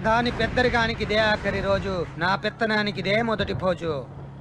దాని పెద్దరికానికి ఇదే ఆఖరి రోజు నా పెత్తనానికి ఇదే మొదటి భోజు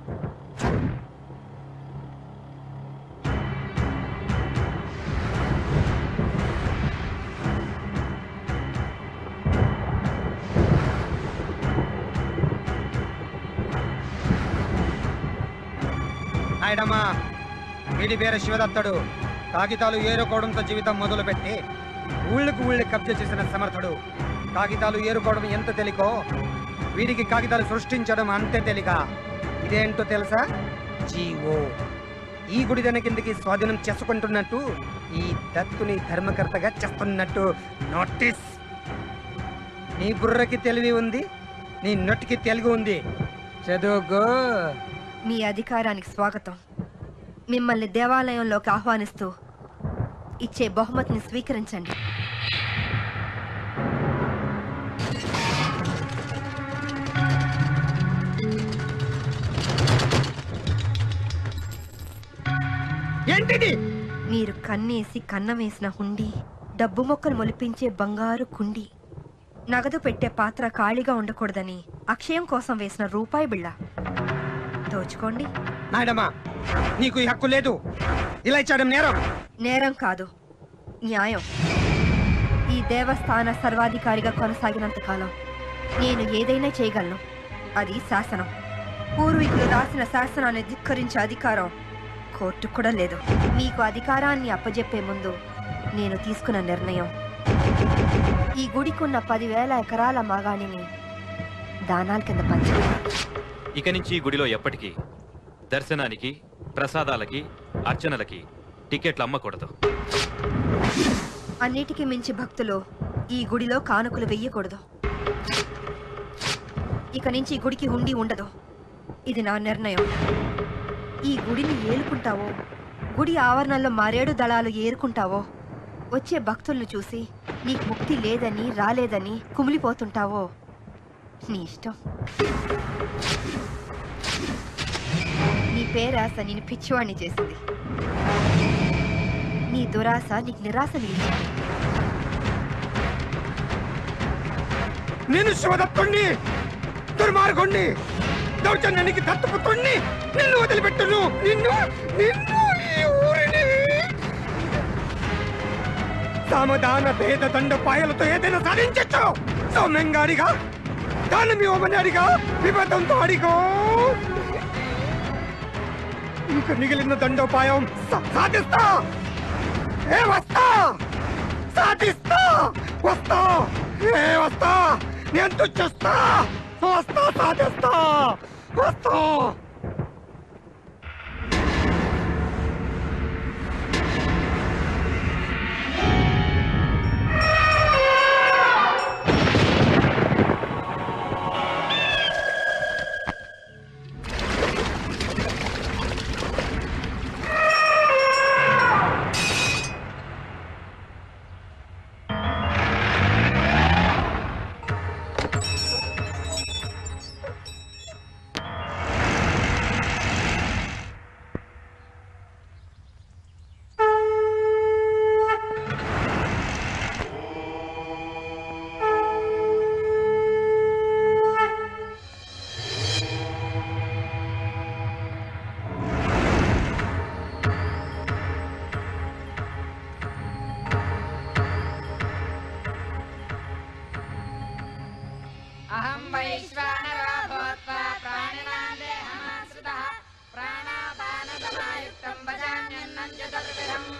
నాయడమ్మా వీడి పేరు శివదత్తుడు కాగితాలు ఏరుకోవడంతో జీవితం మొదలుపెట్టి ఊళ్ళకు ఊళ్ళకి కబ్జా చేసిన సమర్థుడు కాగితాలు ఏరుకోవడం ఎంత తెలికో వీడికి కాగితాలు సృష్టించడం అంతే తెలిక ఇదేంటో తెలుసా జీవో ఈ గుడి దన కిందకి స్వాధీనం చేసుకుంటున్నట్టు ఈ దత్తుని ధర్మకర్తగా చేస్తున్నట్టు నోటీస్ నీ బుర్రకి తెలివి ఉంది నీ నొట్టికి తెలుగు ఉంది చదువుకో మీ అధికారానికి స్వాగతం మిమ్మల్ని దేవాలయంలోకి ఆహ్వానిస్తూ ఇచ్చే బహుమతిని స్వీకరించండి ఏంటిది మీరు కన్నేసి కన్నం వేసిన హుండి డబ్బు మొక్కలు మొలిపించే బంగారు కుండి నగదు పెట్టే పాత్ర ఖాళీగా ఉండకూడదని అక్షయం కోసం వేసిన రూపాయి బిళ్ళ దోచుకోండి నాయడమ్మా నీకు ఈ హక్కు లేదు ఇలా ఇచ్చాడం నేరం నేరం కాదు న్యాయం ఈ దేవస్థాన సర్వాధికారిగా కొనసాగినంత కాలం నేను ఏదైనా చేయగలను అది శాసనం పూర్వీకులు రాసిన శాసనాన్ని ధిక్కరించే అధికారం కోర్టు కూడా లేదు మీకు అధికారాన్ని అప్పజెప్పే ముందు నేను తీసుకున్న నిర్ణయం ఈ గుడికున్న పదివేల ఎకరాల మాగాణిని దానాల కింద పంచాలి ఇక నుంచి ఈ గుడిలో ఎప్పటికీ దర్శనానికి ప్రసాదాలకి అర్చనలకి టికెట్లు అమ్మకూడదు అన్నిటికీ మించి భక్తులు ఈ గుడిలో కానుకలు వెయ్యకూడదు ఇక నుంచి ఈ గుడికి హుండీ ఉండదు ఇది నా నిర్ణయం ఈ గుడిని ఏలుకుంటావో గుడి ఆవరణలో మరేడు దళాలు ఏరుకుంటావో వచ్చే భక్తులను చూసి నీకు ముక్తి లేదని రాలేదని కుమిలిపోతుంటావో నీ ఇష్టం నీ పేరాస నేను పిచ్చివాణ్ణి చేసింది నీ దురాశ నీకు నిరాశ మిగిలింది నేను శివదత్తుణ్ణి దుర్మార్గుణ్ణి దౌర్జన్యానికి దత్తుపుత్రుణ్ణి నిన్ను వదిలిపెట్టును నిన్ను నిన్ను ఈ ఊరిని సామధాన భేద దండ పాయలతో ఏదైనా సాధించచ్చు సౌమ్యంగాడిగా దానం ఇవ్వమన్నాడిగా విపదంతో అడిగో ఇంకా మిగిలిన దండోపాయం సా- సాధిస్తా ఏ వస్తా సాధిస్తా వస్తా ఏ వస్తా నేను చూస్తా వస్తా సాధిస్తా వస్తా अहं वैश्वानरो भूत्वा प्राणिनां देहमाश्रितः प्राणापानसमायुक्तं भजाम्यन्नं चतुर्विधम्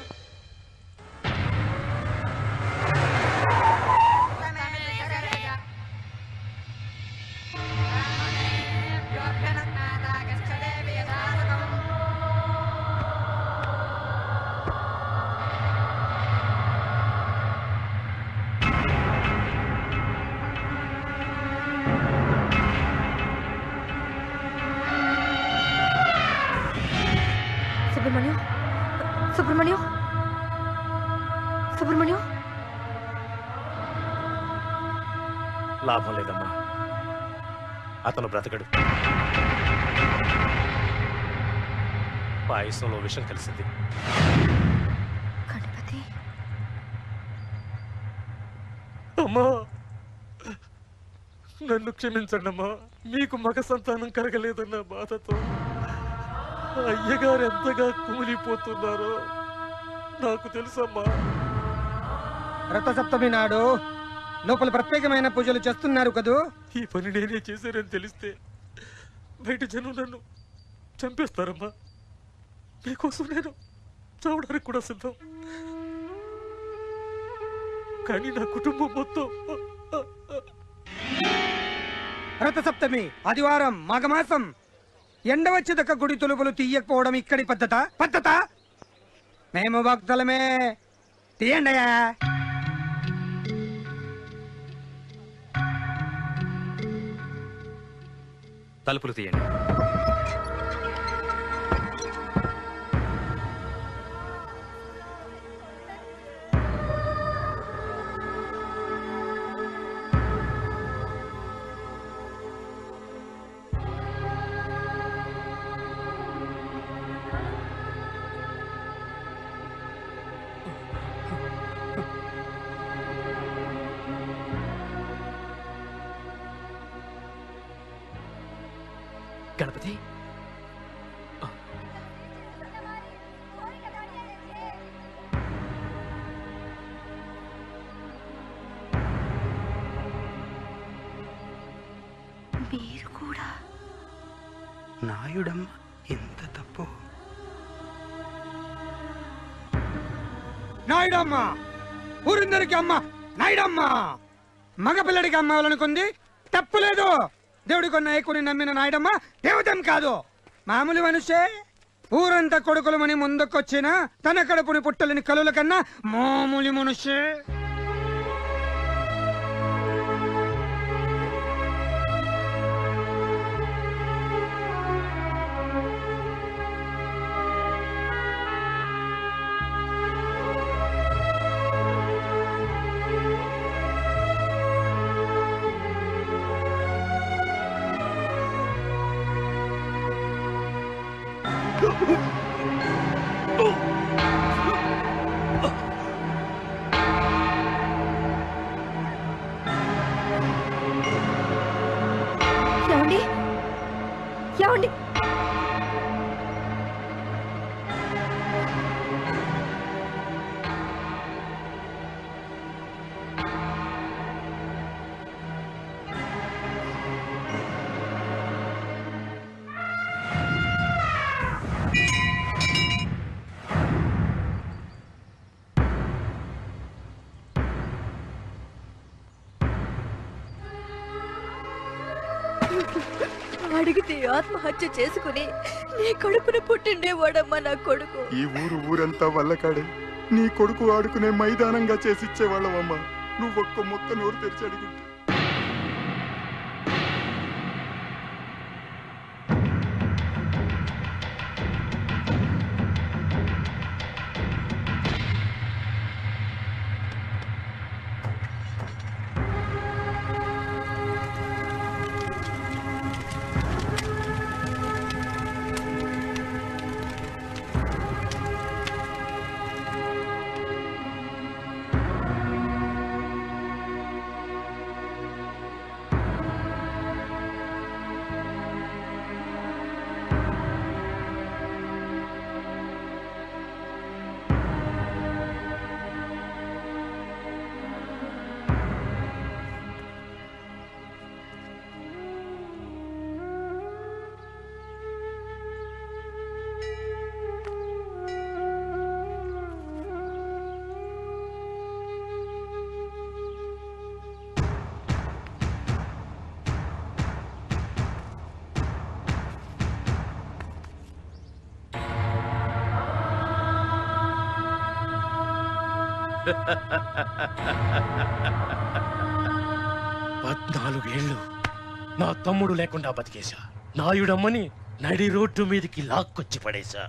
సుబ్రహ్మణ్యం సుబ్రహ్మణ్యం సుబ్రహ్మణ్యం లాభం లేదమ్మా అతను బ్రతకడు పాయసంలో విషం కలిసింది గణపతి అమ్మా నన్ను క్షమించండి అమ్మా మీకు మగ సంతానం కలగలేదన్న బాధతో ఆ అయ్యగారు ఎంతగా కూలిపోతున్నారో నాకు తెలుసమ్మా రథసప్తమి నాడు లోపల ప్రత్యేకమైన పూజలు చేస్తున్నారు కదూ ఈ పని నేనే చేశానని తెలిస్తే బయట జనం నన్ను చంపేస్తారమ్మా మీకోసం నేను చావడానికి కూడా సిద్ధం కానీ నా కుటుంబం మొత్తం రథసప్తమి ఆదివారం మాఘమాసం ఎండ వచ్చేదక్క గుడి తలుపులు తీయకపోవడం ఇక్కడి పద్ధత పద్ధత మేము భక్తులమే తీయండియా తలుపులు తీయండి గణపతి మీరు కూడా నాయుడమ్మ ఎంత తప్పు నాయుడమ్మ ఊరిందరికి అమ్మ నాయుడమ్మ మగపిల్లడికి అమ్మాలనుకుంది తప్పులేదు దేవుడి కొన్న ఏకుని నమ్మిన నాయుడమ్మ దేవతం కాదు మామూలు మనిషే ఊరంతా కొడుకులమని ముందుకొచ్చిన తన కడుపుని పుట్టలేని కలుల కన్నా మామూలు మనిషే ఏమండి ఏమండి అడిగితే ఆత్మహత్య చేసుకుని నీ కడుపున పుట్టిండేవాడమ్మా నా కొడుకు ఈ ఊరు ఊరంతా వల్లకాడే నీ కొడుకు ఆడుకునే మైదానంగా చేసిచ్చేవాళ్ళవమ్మా నువ్వు ఒక్క మొక్క నోరు తెరిచి అడిగింది పద్నాలుగేళ్ళు నా తమ్ముడు లేకుండా బతికేశా నాయుడమ్మని నడి రోడ్డు మీదకి లాక్కొచ్చి పడేశా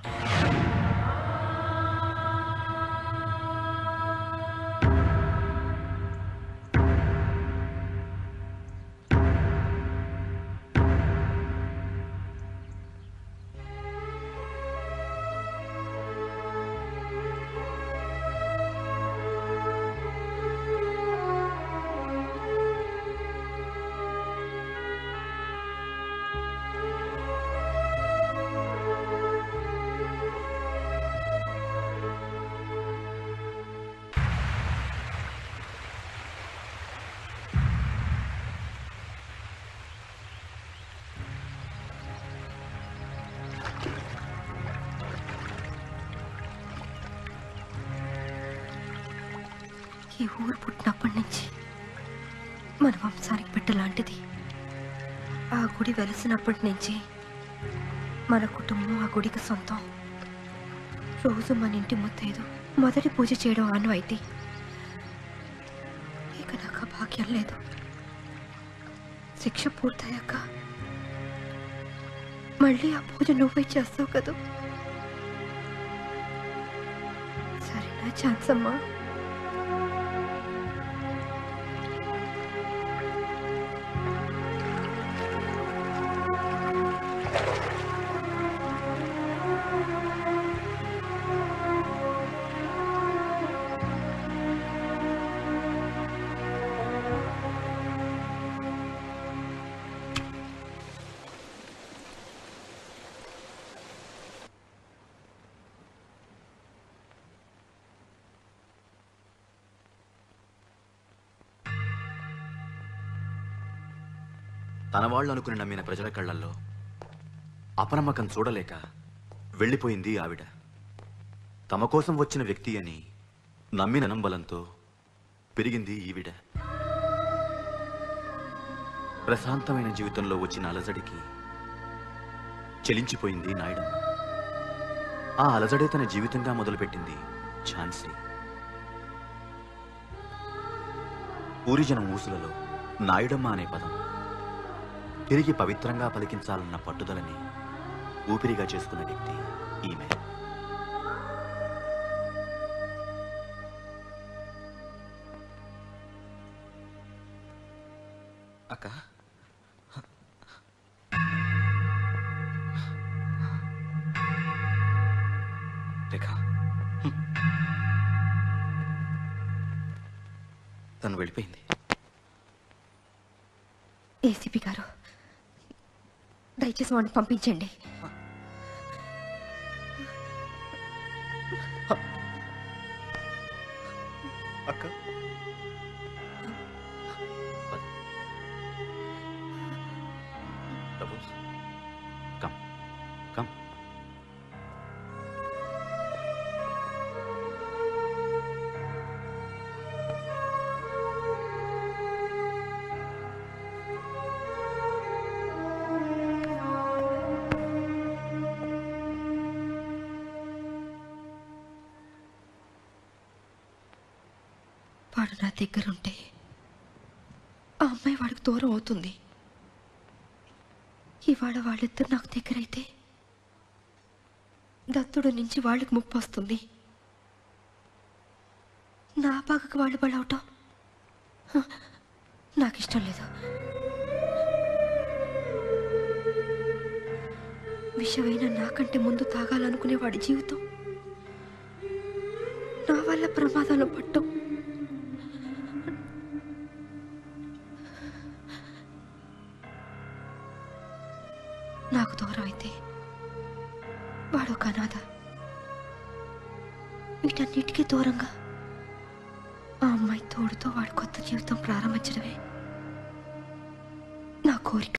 ఈ ఊరు పుట్టినప్పటి నుంచి మన వంశానికి పెట్టలాంటిది ఆ గుడి వెలిసినప్పటి నుంచి మన కుటుంబం ఆ గుడికి సొంతం రోజు మన ఇంటి ముత్తైదు మొదటి పూజ చేయడం ఆనవాయితీ ఇక నాకు ఆ భాగ్యం లేదు శిక్ష పూర్తయ్యాక మళ్ళీ ఆ పూజ నువ్వే చేస్తావు కదూ సరేనా ఛాన్స్ అమ్మా తన వాళ్ళు అనుకుని నమ్మిన ప్రజల కళ్ళల్లో అపనమ్మకం చూడలేక వెళ్ళిపోయింది ఆవిడ తమ కోసం వచ్చిన వ్యక్తి అని నమ్మిన నంబలంతో పెరిగింది ఈవిడ ప్రశాంతమైన జీవితంలో వచ్చిన అలజడికి చెలించిపోయింది నాయుడమ్మ ఆ అలజడే తన జీవితంగా మొదలుపెట్టింది ఝాన్సీ ఊరిజనం ఊసులలో నాయుడమ్మ అనే పదం తిరిగి పవిత్రంగా పలికించాలన్న పట్టుదలని ఊపిరిగా చేసుకున్న వ్యక్తి ఈమె అక్క రేఖ హ్మ్. తను వెళ్ళిపోయింది ఏసీపీ గారు దయచేసి వాడిని పంపించండి అక్క కమ్ కమ్ వాడు నా దగ్గరుంటే ఆ అమ్మాయి వాడికి దూరం అవుతుంది ఇవాళ వాళ్ళిద్దరు నాకు దగ్గరైతే దత్తుడు నుంచి వాళ్ళకి ముప్పు వస్తుంది నా పక్కకు వాళ్ళు బలవటం హ, నాకు ఇష్టం లేదు విషమైన నాకంటే ముందు తాగాలనుకునే వాడి జీవితం నా వల్ల ప్రమాదాలు పట్టం నాకు దూరం అయితే వాడు ఒక అనాథ వీటన్నిటికీ దూరంగా ఆ అమ్మాయి తోడుతో వాడు కొత్త జీవితం ప్రారంభించడమే నా కోరిక